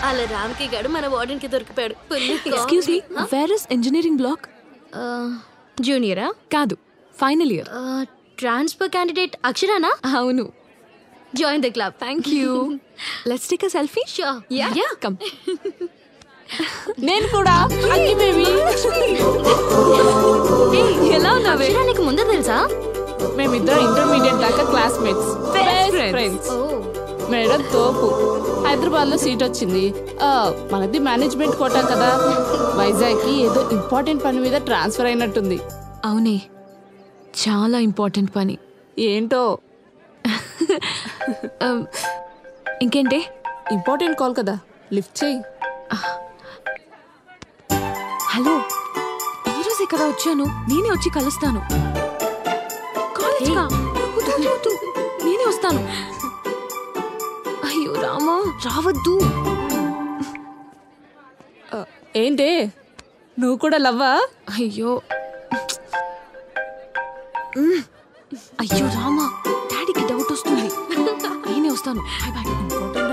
అలా రామ్కి గడు మన వార్డెన్ కి దొరికిపోయాడు excuse me where is engineering block జూనియరా కాదు ఫైనల్ ఇయర్ ట్రాన్స్ఫర్ క్యాండిడేట్ అక్షరానా అవును join the club thank you let's take a selfie sure yeah come నేను కూడా అక్కి బేబీ ఎలా ఉన్నావే అక్షరా నీకు ముందే తెలుసా మేమిద్దరం ఇంటర్మీడియట్ దాకా క్లాస్మేట్స్ friends. ఫ్రెండ్స్ ఓ మేడం తోపు హైదరాబాద్ లో సీట్ వచ్చింది ఆ, మనది మేనేజ్మెంట్ కోటా కదా వైజాగ్ కి ఏదో ఇంపార్టెంట్ పని మీద ట్రాన్స్ఫర్ అయినట్టుంది అవునే చాలా ఇంపార్టెంట్ పని ఏంటో Um, ఇంకేంటి ఇంపార్టెంట్ కాల్ కదా లిఫ్ట్ చేయి హలో ఈరోజే కదా వచ్చాను నేనే వచ్చి కలుస్తాను కాలేజ్ కా? వద్దు, వద్దు, వద్దు. నేనే వస్తాను అయ్యో రామా రావద్దు ఆ, ఏంటే నువ్వు కూడా లవ్వా అయ్యో మ్. అయ్యో రామా డాడీకి డౌట్ వస్తుంది నేనే వస్తాను బాయ్ బాయ్ ఇంపార్టెంట్